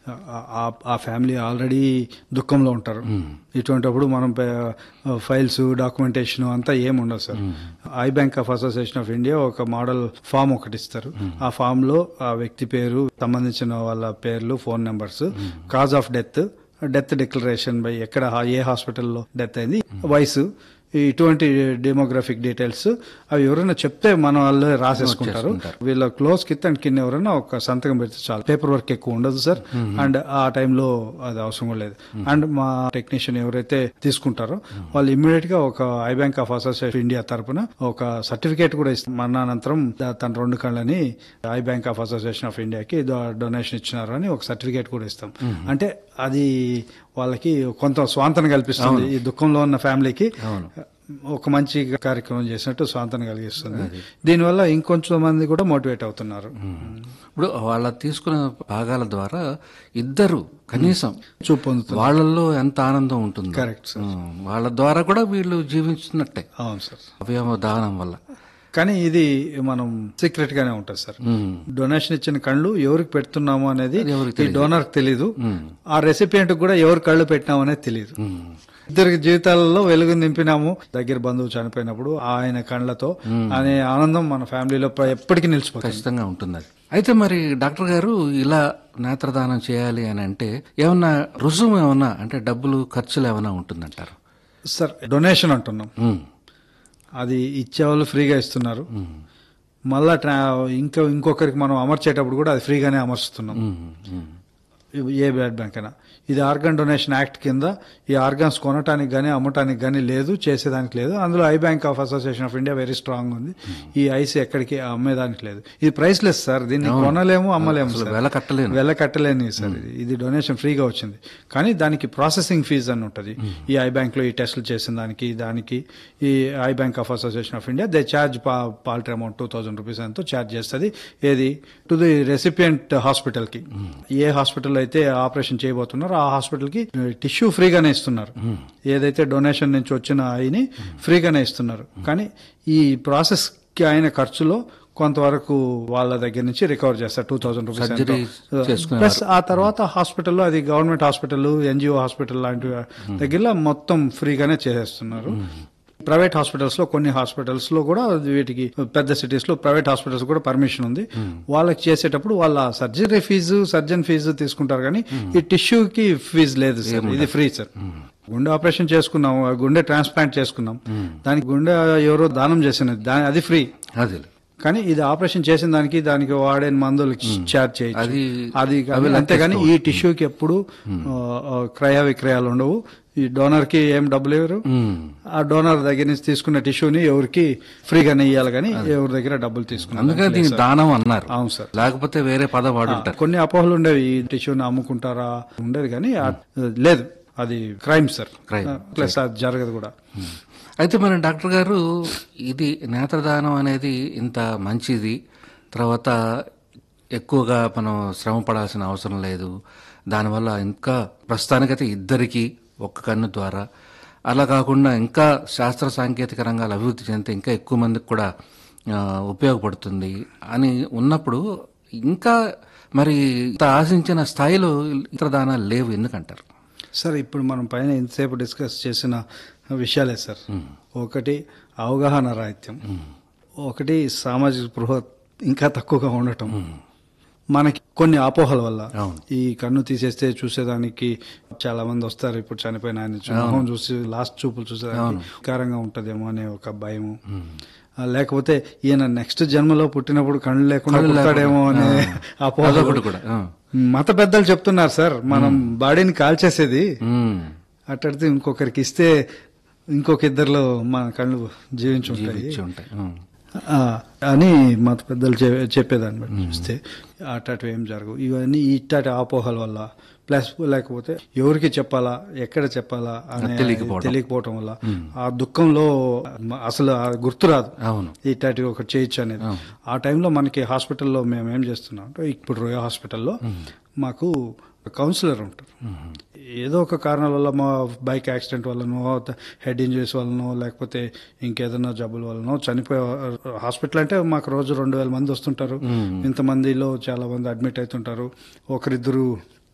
ఆ- ఆ family already దుఃఖంలో ఉంటారు ఇటువంటిప్పుడు మనం ఫైల్స్ డాక్యుమెంటేషన్ అంతా ఏమి ఉండదు sir eye bank of association of India ఒక మోడల్ ఫామ్ ఒకటి ఇస్తారు ఆ ఫామ్ లో ఆ వ్యక్తి పేరు సంబంధించిన వాళ్ళ పేర్లు phone numbers cause of death death declaration by ఎక్కడ ఏ హాస్పిటల్లో డెత్ అయింది వయసు ఇటువంటి డెమోగ్రఫిక్ డీటెయిల్స్ అవి ఎవరైనా చెప్తే మన వాళ్ళు రాసేసుకుంటారు వీళ్ళ క్లోజ్ కిత్ అండ్ కింద ఎవరైనా ఒక సంతకం పెడితే చాలు పేపర్ వర్క్ ఎక్కువ ఉండదు సార్ అండ్ ఆ టైంలో అది అవసరం కూడా లేదు అండ్ మా టెక్నీషియన్ ఎవరైతే తీసుకుంటారో వాళ్ళు ఇమ్మీడియట్ గా ఒక eye bank of association India తరపున ఒక సర్టిఫికేట్ కూడా ఇస్తారు మరణానంతరం ద- తన రెండు కళ్ళని eye bank of association of ఇండియాకి డొనేషన్ ఇచ్చినారు అని ఒక సర్టిఫికేట్ కూడా ఇస్తాం అంటే అది వాళ్ళకి కొంత స్వాంతన కల్పిస్తుంది ఈ దుఃఖంలో ఉన్న ఫ్యామిలీకి ఒక మంచి కార్యక్రమం చేసినట్టు స్వాంతన కలిగిస్తుంది దీనివల్ల ఇంకొంచెం మంది కూడా మోటివేట్ అవుతున్నారు ఇప్పుడు వాళ్ళ తీసుకున్న భాగాల ద్వారా ఇద్దరు కనీసం చూపు పొందుతుంది వాళ్ళల్లో ఎంత ఆనందం ఉంటుంది కరెక్ట్ సార్ వాళ్ళ ద్వారా కూడా వీళ్ళు జీవించుతున్నట్టే అవును సార్ అవయవ దానం వల్ల కానీ ఇది మనం సీక్రెట్ గానే ఉంటుంది సార్ ఉమ్. డొనేషన్ ఇచ్చిన కళ్ళు ఎవరికి పెడుతున్నాము అనేది అది ఎవరికి ఈ డోనర్ తెలీదు ఆ రెసిపియంట్ కూడా ఎవరు కళ్ళు పెట్టినాము అనేది తెలియదు ఇద్దరికి జీవితాలలో వెలుగు నింపినాము దగ్గర బంధువు చనిపోయినప్పుడు ఆయన కళ్ళతో అనే ఆనందం మన ఫ్యామిలీలో ప్ర- ఎప్పటికీ నిలిచిపోతుంది ఖచ్చితంగా ఉంటుంది అది అయితే మరి డాక్టర్ గారు ఇలా నేత్రదానం చేయాలి అని అంటే ఏమన్నా రుజువు ఏమన్నా అంటే డబ్బులు ఖర్చులు ఏమైనా ఉంటుందంటారు సార్ డొనేషన్ అంటున్నాం ఉమ్. అది ఇచ్చేవాళ్ళు ఫ్రీగా ఇస్తున్నారు మళ్ళా ట్రా ఇంకా ఇంకొకరికి మనం అమర్చేటప్పుడు కూడా అది ఫ్రీగానే అమర్చుతున్నాం ఉమ్. ఉమ్. ఏ బ్లడ్ బ్యాంక్ అయినా ఇది ఆర్గన్ డొనేషన్ యాక్ట్ కింద ఈ ఆర్గాన్స్ కొనటానికి కానీ అమ్మటానికి కానీ లేదు చేసేదానికి లేదు అందులో eye bank of association of India very strong ఉంది ఈ ఐసి ఎక్కడికి అమ్మేదానికి లేదు ఇది ప్రైస్లెస్ సార్ దీన్ని కొనలేము అమ్మలేము అసలు సార్ వెల కట్టలేను వెళ్ళ కట్టలేని సార్ ఇది ఇది డొనేషన్ ఫ్రీగా వచ్చింది కానీ దానికి ప్రాసెసింగ్ ఫీజు అని ఉంటుంది ఈ ఐ బ్యాంక్ లో ఈ టెస్టులు చేసిన దానికి దానికి ఈ eye bank of association of India they charge paltry amount two thousand rupees ఎంతో ఛార్జ్ చేస్తుంది ఏది టు ది రెసిపియంట్ హాస్పిటల్ కి ఏ హాస్పిటల్ అయితే ఆపరేషన్ చేయబోతున్నారో ఆ హాస్పిటల్ కి టిష్యూ ఫ్రీగానే ఇస్తున్నారు ఏదైతే డొనేషన్ నుంచి వచ్చిన ఐని ఫ్రీగానే ఇస్తున్నారు కానీ ఈ ప్రాసెస్ కి అయిన ఖర్చులో కొంతవరకు వాళ్ళ దగ్గర నుంచి రికవర్ చేస్తారు టూ థౌసండ్ రూపీస్ సర్జరీ చేసుకునే ప్లస్ ఆ తర్వాత హాస్పిటల్లో అది గవర్నమెంట్ హాస్పిటల్ ఎన్జిఓ హాస్పిటల్ లాంటి దగ్గర మొత్తం ఫ్రీగానే చేసేస్తున్నారు ప్రైవేట్ హాస్పిటల్స్ లో కొన్ని హాస్పిటల్స్ లో కూడా వీటికి పెద్ద సిటీస్ లో ప్రైవేట్ హాస్పిటల్స్ కూడా పర్మిషన్ ఉంది వాళ్ళకి చేసేటప్పుడు వాళ్ళ సర్జరీ ఫీజు సర్జన్ ఫీజు తీసుకుంటారు కానీ ఈ టిష్యూకి ఫీజు లేదు సార్ ఇది ఫ్రీ సార్ గుండె ఆపరేషన్ చేసుకున్నాం గుండె ట్రాన్స్ప్లాంట్ చేసుకున్నాం దానికి గుండె ఎవరో దానం చేసినది దాని అది ఫ్రీ అది కానీ ఇది ఆపరేషన్ చేసిన దానికి దానికి వాడే మందులకి చార్జ్ చేయొచ్చు అది అది అవి అంతేగాని ఈ టిష్యూకి ఎప్పుడు ఆ, ఆ, క్రయ విక్రయాలు ఉండవు ఈ డోనర్ కి ఏం డబ్బులు ఎవరు ఉమ్. ఆ డోనర్ దగ్గర నుంచి తీసుకున్న టిష్యూని ఎవరికి ఫ్రీగానే ఇవ్వాలి కానీ ఎవరి దగ్గర డబ్బులు తీసుకున్నారు అందుకే దీన్ని దానం అన్నారు అవును సార్ లేకపోతే వేరే పదం వాడుంటారు కొన్ని అపోహలు ఉండేవి ఈ టిష్యూని అమ్ముకుంటారా ఉండేది కానీ ఆ- లేదు అది క్రైమ్ సార్ Crime. ప్లస్ అది జరగదు కూడా అయితే మరి డాక్టర్ గారు ఇది నేత్రదానం అనేది ఇంత మంచిది తర్వాత ఎక్కువగా మనం శ్రమ పడాల్సిన అవసరం లేదు దానివల్ల ఇంకా ప్రస్తుతానికైతే ఇద్దరికి ఒక్క కన్ను ద్వారా అలా కాకుండా ఇంకా శాస్త్ర సాంకేతిక రంగాలు అభివృద్ధి చెందితే ఇంకా ఎక్కువ మందికి కూడా ఆ, ఉపయోగపడుతుంది అని ఉన్నప్పుడు ఇంకా మరి ఇంత ఆశించిన స్థాయిలో ఇతర దానాలు లేవు ఎందుకంటారు సార్ ఇప్పుడు మనం పైన ఇంతసేపు డిస్కస్ చేసిన విషయాలే సార్ ఒకటి అవగాహన రాహిత్యం ఒకటి సామాజిక స్పృహ ఇంకా తక్కువగా ఉండటం మనకి కొన్ని అపోహల వల్ల అవును. ఈ కన్ను తీసేస్తే చూసేదానికి చాలా మంది వస్తారు ఇప్పుడు చనిపోయిన ఆయన చూ- మొహం చూసి లాస్ట్ చూపులు చూసేదానికి వికారంగా ఉంటదేమో అనే ఒక భయము ఆ, లేకపోతే ఈయన నెక్స్ట్ జన్మలో పుట్టినప్పుడు కళ్ళు లేకుండా పుడతాడేమో అనే అపోహ అదొకటి కూడా ఆ. మత పెద్దలు చెప్తున్నారు సార్ మనం బాడీని కాల్చేసేది ఉమ్. అట్టడితే ఇంకొకరికి ఇస్తే ఇంకొక ఇద్దరిలో మన కళ్ళు జీవించుంటాయి ఇచ్చి ఉంటాయి ఉమ్. ఆ, అని మత పెద్దలు చె- చెప్పేదాన్ని బట్టి చూస్తే అట్టటి ఏం జరగవు ఇవన్నీ ఇట్టటి అపోహల వల్ల ప్లస్ లేకపోతే ఎవరికి చెప్పాలా ఎక్కడ చెప్పాలా అనే తెలియకపోవడం. తెలియకపోవటం వల్ల ఆ దుఃఖంలో మ- అసలు ఆ గుర్తురాదు అవును ఇట్లాంటి ఒకటి చేయొచ్చు అనేది ఆ టైంలో మనకి హాస్పిటల్లో మేము ఏం చేస్తున్నాం అంటే ఇప్పుడు రోయా హాస్పిటల్లో మాకు కౌన్సిలర్ ఉంటారు ఏదో ఒక కారణాల వల్ల మా బైక్ యాక్సిడెంట్ వల్లనో హెడ్ ఇంజరీస్ వల్లనో లేకపోతే ఇంకేదైనా జబ్బుల వల్లనో చనిపోయే హాస్పిటల్ అంటే మాకు రోజు రెండు వేల మంది వస్తుంటారు ఇంతమందిలో చాలా మంది అడ్మిట్ అవుతుంటారు ఒకరిద్దరు